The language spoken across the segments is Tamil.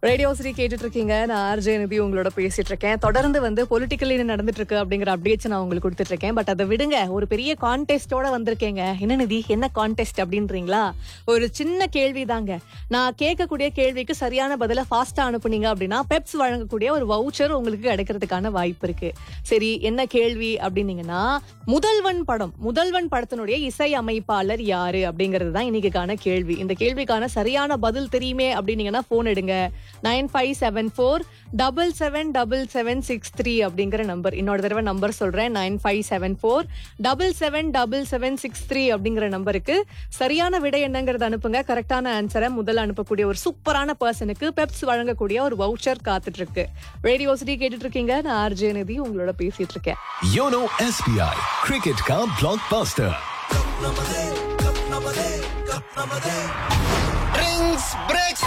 ரேடியோ சிரி கேட்டுட்டு இருக்கீங்க நான் ஆர்ஜே நிதி உங்களோட பேசிட்டு இருக்கேன் தொடர்ந்து வந்து பொலிட்டிக்கலி என்ன நடந்துட்டு இருக்கு அப்படிங்கிற அப்டேட்ஸ் நான் உங்களுக்கு கொடுத்துட்டு இருக்கேன் பட் அதை விடுங்க ஒரு பெரிய கான்டெஸ்டோட வந்திருக்கேங்க என்ன நிதி என்ன கான்டெஸ்ட் அப்படின்றீங்களா ஒரு சின்ன கேள்வி தாங்க நான் கேட்கக்கூடிய கேள்விக்கு சரியான பதில ஃபாஸ்டா அனுப்புனீங்க அப்படின்னா பெப்ஸ் வழங்கக்கூடிய ஒரு வவுச்சர் உங்களுக்கு கிடைக்கிறதுக்கான வாய்ப்பு இருக்கு சரி என்ன கேள்வி அப்படின்னீங்கன்னா முதல்வன் படம் முதல்வன் படத்தினுடைய இசை அமைப்பாளர் யாரு அப்படிங்கிறது தான் இன்னைக்கான கேள்வி இந்த கேள்விக்கான சரியான பதில் தெரியுமே அப்படின்னீங்கன்னா போன் எடுங்க nine five seven four double seven double seven six three அப்படிங்கிற நம்பர் இன்னொரு தடவை நம்பர் சொல்றேன் nine five seven four double seven double seven six three அப்படிங்கிற நம்பருக்கு சரியான விடை என்னங்கிறத அனுப்புங்க கரெக்டான ஆன்சரை முதல்ல அனுப்பக்கூடிய ஒரு சூப்பரான பர்சனுக்கு பெப்ஸ் வழங்கக்கூடிய ஒரு வவுச்சர் காத்துட்டு இருக்கு ரேடியோ சிட்டி கேட்டுட்டு இருக்கீங்க நான் ஆர்ஜே நிதி உங்களோட பேசிட்டு இருக்கேன் योनो एसबीआई क्रिकेट का blockbuster drinks breaks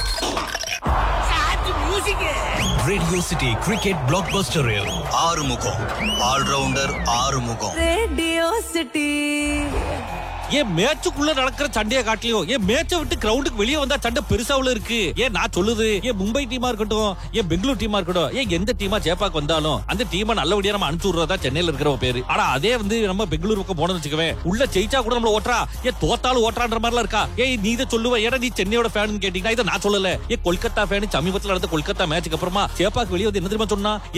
radio city cricket blockbuster Arumugam allrounder Arumugam radio city ஏன் மேட்சுக்குள்ள நடக்கிற சண்டைய காட்டியும் ஏன் மேட்சை விட்டு கிரவுண்டுக்கு வெளியே வந்தா சண்டை பெருசாவுல இருக்கு ஏன் நான் சொல்லுது ஏன் மும்பை டீமா இருக்கட்டும் ஏன் பெங்களூர் டீமா இருக்கட்டும் ஏன் எந்த டீமா ஜெயப்பாக்கு வந்தாலும் அந்த டீமை நல்லபடியா நம்ம அனுப்பிச்சு விடுறதா சென்னையில இருக்கிற பேரு ஆனா அதே வந்து நம்ம பெங்களூர் பக்கம் போனோம்னு வச்சுக்கவே உள்ள ஜெயிச்சா கூட நம்மள ஓட்டுறா ஏன் தோத்தாலும் ஓட்டுறான்ற மாதிரிலாம் இருக்கா ஏய் நீ இதை சொல்லுவ ஏடா நீ சென்னையோட ஃபேன் கேட்டீங்கன்னா இதை நான் சொல்லல ஏன் கொல்கத்தா ஃபேன் சமீபத்துல நடந்த கொல்கத்தா மேட்சுக்கு அப்புறமா ஜெயப்பாக்கு வெளியே வந்து என்ன தெரியுமா சொன்னா